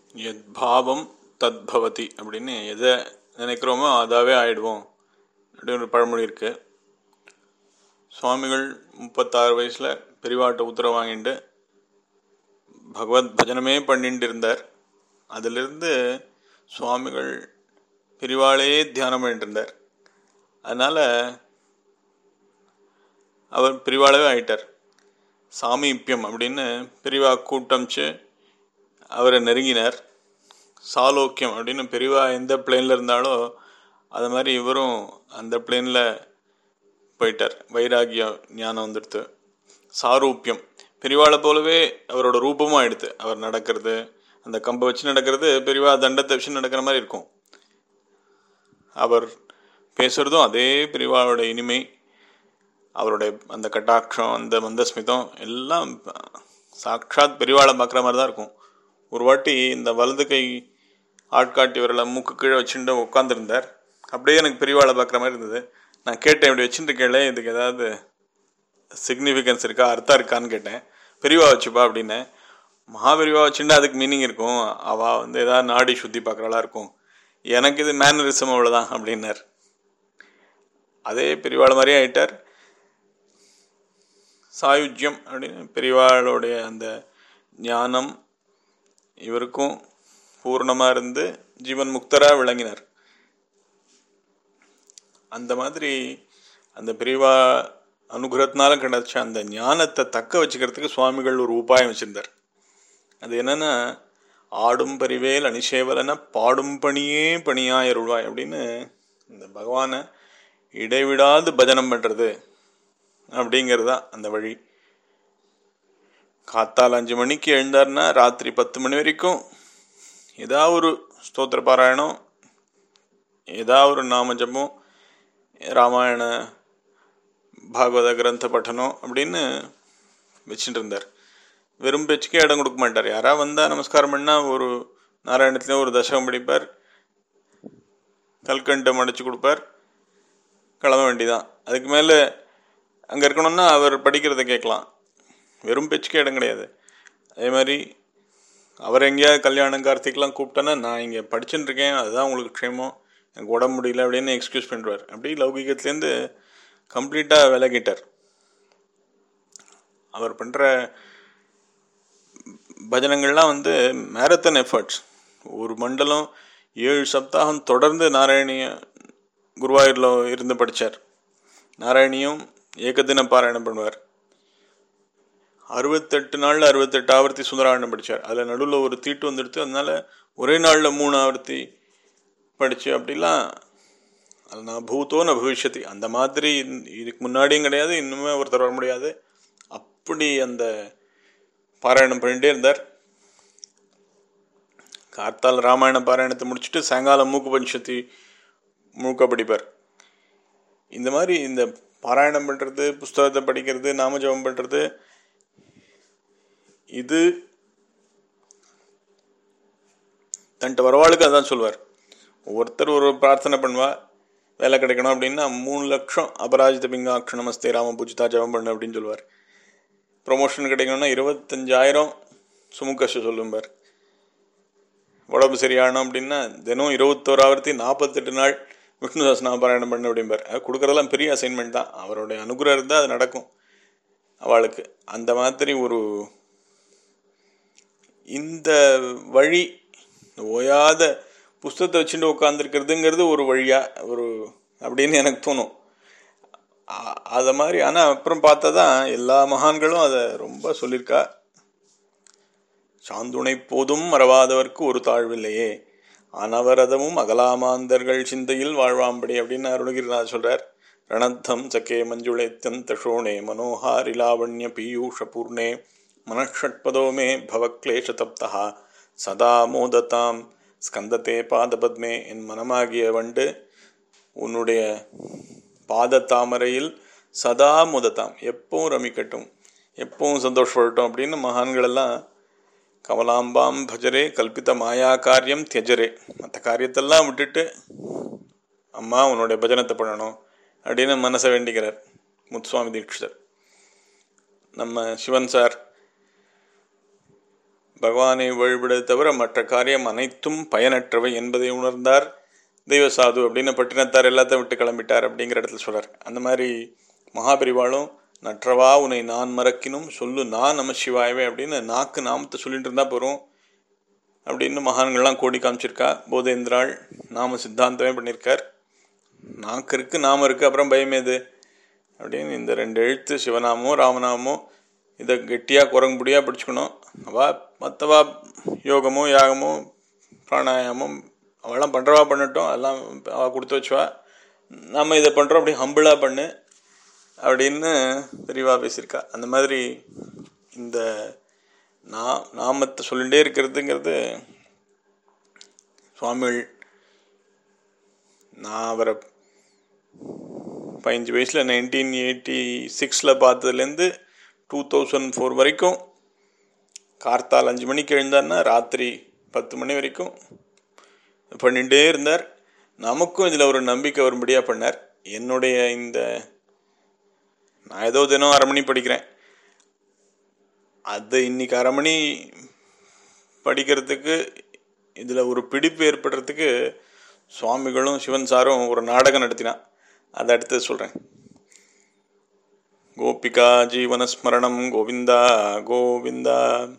எத் பாவம் தத் பவதி அப்படின்னு எதை நினைக்கிறோமோ அதாவே ஆயிடுவோம் அப்படின்னு ஒரு பழமொழி இருக்கு சுவாமிகள் முப்பத்தாறு வயசில் பெரிவாட்ட உத்தரவு வாங்கிட்டு பகவத் பஜனமே பண்ணிட்டு இருந்தார் அதிலிருந்து சுவாமிகள் பெரிவாளையே தியானம் பண்ணிட்டு இருந்தார் அதனால் அவர் பெரிவாளவே ஆயிட்டார் சாமீப்பியம் அப்படின்னு பெரிவா கூட்டமிச்சு அவரை நெருங்கினார் சாலோக்கியம் அப்படின்னு பெரிவா எந்த பிளேனில் இருந்தாலோ அது மாதிரி இவரும் அந்த பிளேனில் போயிட்டார் வைராகியம் ஞானம் வந்துடுத்து சாரூப்பியம் பெரிவாளை போலவே அவரோட ரூபமும் ஆயிடுத்து அவர் நடக்கிறது அந்த கம்பை வச்சு நடக்கிறது பெரிவா தண்டத்தை வச்சு நடக்கிற மாதிரி இருக்கும் அவர் பேசுறதும் அதே பெரிவாளோட இனிமை அவருடைய அந்த கட்டாட்சம் அந்த மந்தஸ்மிதம் எல்லாம் சாட்சாத் பெரிவாளை பார்க்குற மாதிரி தான் இருக்கும் ஒரு வாட்டி இந்த வலது கை ஆட்காட்டி விரலை மூக்கு கீழே வச்சுட்டு உட்காந்துருந்தார் அப்படியே எனக்கு பெரியவாளை பார்க்குற மாதிரி இருந்தது நான் கேட்டேன் இப்படி வச்சுட்டு கேளே இதுக்கு ஏதாவது சிக்னிஃபிகன்ஸ் இருக்கா அர்த்தம் இருக்கான்னு கேட்டேன் பெரியவா வச்சுப்பா அப்படின்னேன் மகாபெரிவா வச்சுட்டு அதுக்கு மீனிங் இருக்கும் அவள் வந்து ஏதாவது நாடி சுற்றி பார்க்குறாளா இருக்கும் எனக்கு இது மேனரிசம் அவ்வளோதான் அப்படின்னார் அதே பெரியவாள் மாதிரியே ஆயிட்டார் சாயுஜ்யம் அப்படின்னு பெரியவாளுடைய அந்த ஞானம் இவருக்கும் பூர்ணமாக இருந்து ஜீவன் முக்தராக விளங்கினார் அந்த மாதிரி அந்த பெரியவா அனுகிரகத்தினால கிடைச்ச அந்த ஞானத்தை தக்க வச்சுக்கிறதுக்கு சுவாமிகள் ஒரு உபாயம் வச்சிருந்தார் அது என்னன்னா ஆடும் பரிவேல் அணிசேவலன பாடும் பணியே பணியாயருள்வாய் அப்படின்னு இந்த பகவானை இடைவிடாது பஜனம் பண்ணுறது அப்படிங்கிறது தான் அந்த வழி காத்தால் அஞ்சு மணிக்கு எழுந்தார்னா ராத்திரி பத்து மணி வரைக்கும் ஏதாவது ஒரு ஸ்தோத்திர பாராயணம் ஏதாவது ஒரு நாமஜமும் ராமாயண பாகவத கிரந்த பட்டனம் அப்படின்னு வச்சுட்டு இருந்தார் வெறும் பேச்சுக்கே இடம் கொடுக்க மாட்டார் யாராவது வந்தால் நமஸ்காரம் பண்ணால் ஒரு நாராயணத்துலேயும் ஒரு தசகம் படிப்பார் கல்கண்டை மடிச்சு கொடுப்பார் கிளம்ப வேண்டிதான் அதுக்கு மேலே அங்கே இருக்கணும்னா அவர் படிக்கிறத கேட்கலாம் வெறும் பேச்சுக்கே இடம் கிடையாது அதே மாதிரி அவர் எங்கேயாவது கல்யாணம் கார்த்திக்லாம் கூப்பிட்டேன்னா நான் இங்கே படிச்சுட்டு இருக்கேன் அதுதான் உங்களுக்கு க்ஷேமம் எனக்கு உடம்பு முடியல அப்படின்னு எக்ஸ்கியூஸ் பண்ணுவார் அப்படி லௌகிகத்துலேருந்து கம்ப்ளீட்டாக விலகிட்டார் அவர் பண்ணுற பஜனங்கள்லாம் வந்து மேரத்தன் எஃபர்ட்ஸ் ஒரு மண்டலம் ஏழு சப்தாகம் தொடர்ந்து நாராயணிய குருவாயூரில் இருந்து படித்தார் நாராயணியும் ஏகதின பாராயணம் பண்ணுவார் அறுபத்தெட்டு நாளில் அறுபத்தெட்டு ஆவர்த்தி சுந்தராயணம் படித்தார் அதில் நடுவில் ஒரு தீட்டு வந்துடுத்து அதனால ஒரே நாளில் மூணு ஆவர்த்தி படித்து அப்படிலாம் அது நான் பூத்தோ ந பவிஷ்யத்தி அந்த மாதிரி இதுக்கு முன்னாடியும் கிடையாது இன்னுமே ஒருத்தர் வர முடியாது அப்படி அந்த பாராயணம் பண்ணிகிட்டே இருந்தார் கார்த்தால் ராமாயண பாராயணத்தை முடிச்சுட்டு சாயங்காலம் மூக்கு பஞ்சத்தி முழுக்க படிப்பார் இந்த மாதிரி இந்த பாராயணம் பண்ணுறது புஸ்தகத்தை படிக்கிறது நாமஜபம் பண்ணுறது இது தன்ட்ட வரவாளுக்கு அதான் சொல்வார் ஒவ்வொருத்தர் ஒரு பிரார்த்தனை பண்ணுவா வேலை கிடைக்கணும் அப்படின்னா மூணு லட்சம் அபராஜித பிங்காட்ச நமஸ்தே ராம பூஜிதா ஜபம் பண்ணு அப்படின்னு சொல்லுவார் ப்ரொமோஷன் கிடைக்கணும்னா இருபத்தஞ்சாயிரம் சுமுகஷ சொல்லும்பார் உடம்பு சரியானோம் அப்படின்னா தினம் இருபத்தோராவர்த்தி நாற்பத்தெட்டு நாள் விஷ்ணு சாஸ்திரம் பாராயணம் பண்ணு அப்படிம்பார் அது கொடுக்குறதெல்லாம் பெரிய அசைன்மெண்ட் தான் அவருடைய அனுகிரகம் இருந்தால் அது நடக்கும் அவளுக்கு அந்த மாதிரி ஒரு இந்த வழி ஓயாத புஸ்தகத்தை வச்சுட்டு உட்காந்துருக்கிறதுங்கிறது ஒரு வழியா ஒரு அப்படின்னு எனக்கு தோணும் அதை மாதிரி ஆனால் அப்புறம் பார்த்தா தான் எல்லா மகான்களும் அதை ரொம்ப சொல்லியிருக்கா சாந்துணை போதும் மறவாதவர்க்கு ஒரு தாழ்வில்லையே அனவரதமும் அகலாமாந்தர்கள் சிந்தையில் வாழ்வாம்படி அப்படின்னு அருணகிரிநாத் சொல்றார் ரணத்தம் சக்கே மஞ்சுளைத்தன் தஷோணே மனோஹாரி லாவண்ய பீயூஷ பூர்ணே மனஷட்பதோ மே பவக்லேஷதப்தா சதா மோதத்தாம் ஸ்கந்தத்தே பாதபத்மே என் மனமாகிய வண்டு உன்னுடைய பாத தாமரையில் சதா முதத்தாம் எப்பவும் ரமிக்கட்டும் எப்பவும் சந்தோஷப்படட்டும் அப்படின்னு மகான்களெல்லாம் கமலாம்பாம் பஜரே கல்பித்த மாயா காரியம் தியஜரே மற்ற காரியத்தெல்லாம் விட்டுட்டு அம்மா உன்னுடைய பஜனத்தை பண்ணணும் அப்படின்னு மனசை வேண்டிக்கிறார் முத்துசுவாமி தீட்சிதர் நம்ம சிவன் சார் பகவானை வழிபடுவது தவிர மற்ற காரியம் அனைத்தும் பயனற்றவை என்பதை உணர்ந்தார் தெய்வசாது அப்படின்னு பட்டினத்தார் எல்லாத்தையும் விட்டு கிளம்பிட்டார் அப்படிங்கிற இடத்துல சொல்றார் அந்த மாதிரி மகாபரிவாளும் நற்றவா உன்னை நான் மறக்கினும் சொல்லு நான் நம சிவாயவே அப்படின்னு நாக்கு நாமத்தை சொல்லிட்டு இருந்தா போகிறோம் அப்படின்னு மகான்கள்லாம் கோடி காமிச்சிருக்கா போதேந்திராள் நாம சித்தாந்தமே பண்ணியிருக்கார் நாக்கு இருக்கு நாம இருக்கு அப்புறம் பயமேது அப்படின்னு இந்த ரெண்டு எழுத்து சிவநாமோ ராமநாமோ இதை கெட்டியாக குரங்குபடியாக பிடிச்சிக்கணும் அவா மற்றவா யோகமோ யாகமோ பிராணாயாமம் அவெல்லாம் பண்ணுறவா பண்ணட்டும் அதெல்லாம் அவள் கொடுத்து வச்சுவா நம்ம இதை பண்ணுறோம் அப்படி ஹம்பிளாக பண்ணு அப்படின்னு தெளிவாக பேசியிருக்கா அந்த மாதிரி இந்த நா நாமத்தை சொல்லிகிட்டே இருக்கிறதுங்கிறது சுவாமிகள் நான் அவரை பதினஞ்சு வயசில் நைன்டீன் எயிட்டி சிக்ஸில் பார்த்ததுலேருந்து டூ தௌசண்ட் ஃபோர் வரைக்கும் கார்த்தால் அஞ்சு மணிக்கு எழுந்தார்னா ராத்திரி பத்து மணி வரைக்கும் பண்ணிகிட்டே இருந்தார் நமக்கும் இதில் ஒரு நம்பிக்கை வரும்படியாக பண்ணார் என்னுடைய இந்த நான் ஏதோ தினம் அரை மணி படிக்கிறேன் அது இன்னைக்கு அரை மணி படிக்கிறதுக்கு இதில் ஒரு பிடிப்பு ஏற்படுறதுக்கு சுவாமிகளும் சிவன் சாரும் ஒரு நாடகம் நடத்தினான் அதை அடுத்து சொல்கிறேன் கோபிகா ஜீவனஸ்மரணம் கோவிந்தா கோவிந்தா